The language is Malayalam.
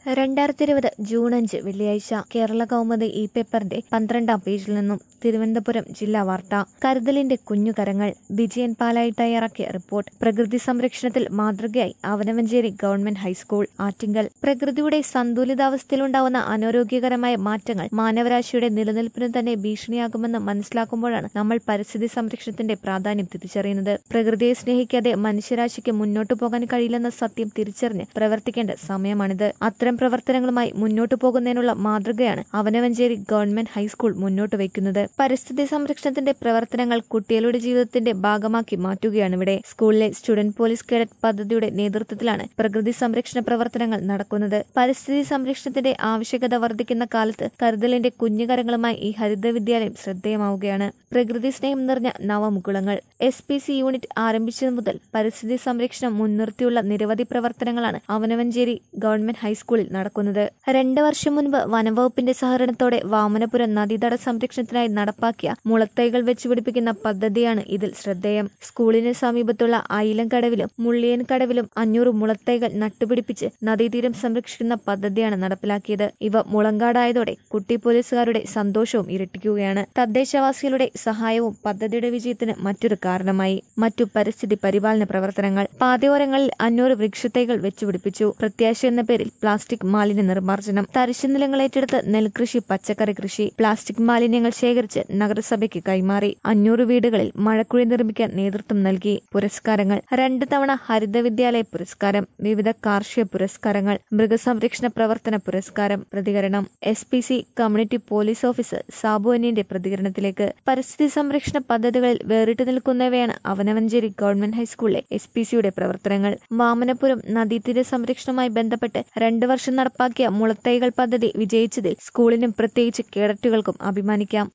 രണ്ടായിരത്തി ഇരുപത് ജൂൺ അഞ്ച് വെള്ളിയാഴ്ച കേരള കൗമുദി ഈ പേപ്പറിന്റെ പന്ത്രണ്ടാം പേജിൽ നിന്നും തിരുവനന്തപുരം ജില്ലാ വാർത്ത കരുതലിന്റെ കുഞ്ഞുകരങ്ങൾ വിജയൻ പാലായി തയ്യാറാക്കിയ റിപ്പോർട്ട് പ്രകൃതി സംരക്ഷണത്തിൽ മാതൃകയായി അവനവഞ്ചേരി ഗവൺമെന്റ് ഹൈസ്കൂൾ ആറ്റിങ്കൽ പ്രകൃതിയുടെ സന്തുലിതാവസ്ഥയിലുണ്ടാവുന്ന അനാരോഗ്യകരമായ മാറ്റങ്ങൾ മാനവരാശിയുടെ നിലനിൽപ്പിന് തന്നെ ഭീഷണിയാകുമെന്ന് മനസ്സിലാക്കുമ്പോഴാണ് നമ്മൾ പരിസ്ഥിതി സംരക്ഷണത്തിന്റെ പ്രാധാന്യം തിരിച്ചറിയുന്നത് പ്രകൃതിയെ സ്നേഹിക്കാതെ മനുഷ്യരാശിക്ക് മുന്നോട്ടു പോകാൻ കഴിയില്ലെന്ന സത്യം തിരിച്ചറിഞ്ഞ് പ്രവർത്തിക്കേണ്ട സമയമാണിത് അത്തരം പ്രവർത്തനങ്ങളുമായി മുന്നോട്ടു പോകുന്നതിനുള്ള മാതൃകയാണ് അവനവഞ്ചേരി ഗവൺമെന്റ് ഹൈസ്കൂൾ മുന്നോട്ട് വയ്ക്കുന്നത് പരിസ്ഥിതി സംരക്ഷണത്തിന്റെ പ്രവർത്തനങ്ങൾ കുട്ടികളുടെ ജീവിതത്തിന്റെ ഭാഗമാക്കി മാറ്റുകയാണിവിടെ സ്കൂളിലെ സ്റ്റുഡന്റ് പോലീസ് കേഡറ്റ് പദ്ധതിയുടെ നേതൃത്വത്തിലാണ് പ്രകൃതി സംരക്ഷണ പ്രവർത്തനങ്ങൾ നടക്കുന്നത് പരിസ്ഥിതി സംരക്ഷണത്തിന്റെ ആവശ്യകത വർദ്ധിക്കുന്ന കാലത്ത് കരുതലിന്റെ കുഞ്ഞുകരങ്ങളുമായി ഈ ഹരിത വിദ്യാലയം ശ്രദ്ധേയമാവുകയാണ് പ്രകൃതി സ്നേഹം നിറഞ്ഞ നവമുകുളങ്ങൾ എസ് പി സി യൂണിറ്റ് ആരംഭിച്ചതു മുതൽ പരിസ്ഥിതി സംരക്ഷണം മുൻനിർത്തിയുള്ള നിരവധി പ്രവർത്തനങ്ങളാണ് അവനവഞ്ചേരി ഗവൺമെന്റ് ഹൈസ്കൂളിൽ നടക്കുന്നത് രണ്ട് വർഷം മുൻപ് വനംവകുപ്പിന്റെ സഹകരണത്തോടെ വാമനപുരം നദീതട സംരക്ഷണത്തിനായി നടപ്പാക്കിയ മുളത്തൈകൾ വെച്ചുപിടിപ്പിക്കുന്ന പദ്ധതിയാണ് ഇതിൽ ശ്രദ്ധേയം സ്കൂളിന് സമീപത്തുള്ള ഐലംകടവിലും മുള്ളിയൻ കടവിലും അഞ്ഞൂറ് മുളത്തൈകൾ നട്ടുപിടിപ്പിച്ച് നദീതീരം സംരക്ഷിക്കുന്ന പദ്ധതിയാണ് നടപ്പിലാക്കിയത് ഇവ മുളങ്കാടായതോടെ കുട്ടി പോലീസുകാരുടെ സന്തോഷവും ഇരട്ടിക്കുകയാണ് തദ്ദേശവാസികളുടെ സഹായവും പദ്ധതിയുടെ വിജയത്തിന് മറ്റൊരു കാരണമായി മറ്റു പരിസ്ഥിതി പരിപാലന പ്രവർത്തനങ്ങൾ പാതയോരങ്ങളിൽ അഞ്ഞൂറ് വൃക്ഷത്തൈകൾ വെച്ചുപിടിപ്പിച്ചു പ്രത്യാശ എന്ന പേരിൽ പ്ലാസ്റ്റിക് മാലിന്യ നിർമ്മാർജ്ജനം തരിശു നിലങ്ങൾ ഏറ്റെടുത്ത് നെൽകൃഷി പച്ചക്കറി കൃഷി പ്ലാസ്റ്റിക് മാലിന്യങ്ങൾ ശേഖരിച്ച് നഗരസഭയ്ക്ക് കൈമാറി അഞ്ഞൂറ് വീടുകളിൽ മഴക്കുഴി നിർമ്മിക്കാൻ നേതൃത്വം നൽകി പുരസ്കാരങ്ങൾ രണ്ട് തവണ ഹരിത വിദ്യാലയ പുരസ്കാരം വിവിധ കാർഷിക പുരസ്കാരങ്ങൾ മൃഗസംരക്ഷണ പ്രവർത്തന പുരസ്കാരം പ്രതികരണം S P C community police officer Sabu അനിയന്റെ പ്രതികരണത്തിലേക്ക് പരിസ്ഥിതി സംരക്ഷണ പദ്ധതികളിൽ വേറിട്ട് നിൽക്കുന്നവയാണ് അവനവഞ്ചേരി ഗവൺമെന്റ് ഹൈസ്കൂളിലെ എസ് പി സിയുടെ പ്രവർത്തനങ്ങൾ വാമനപുരം നദീതീര സംരക്ഷണവുമായി ബന്ധപ്പെട്ട് രണ്ടു വർഷം നടപ്പാക്കിയ മുളത്തൈകൾ പദ്ധതി വിജയിച്ചതിൽ സ്കൂളിനും പ്രത്യേകിച്ച് കേഡറ്റുകൾക്കും അഭിമാനിക്കാം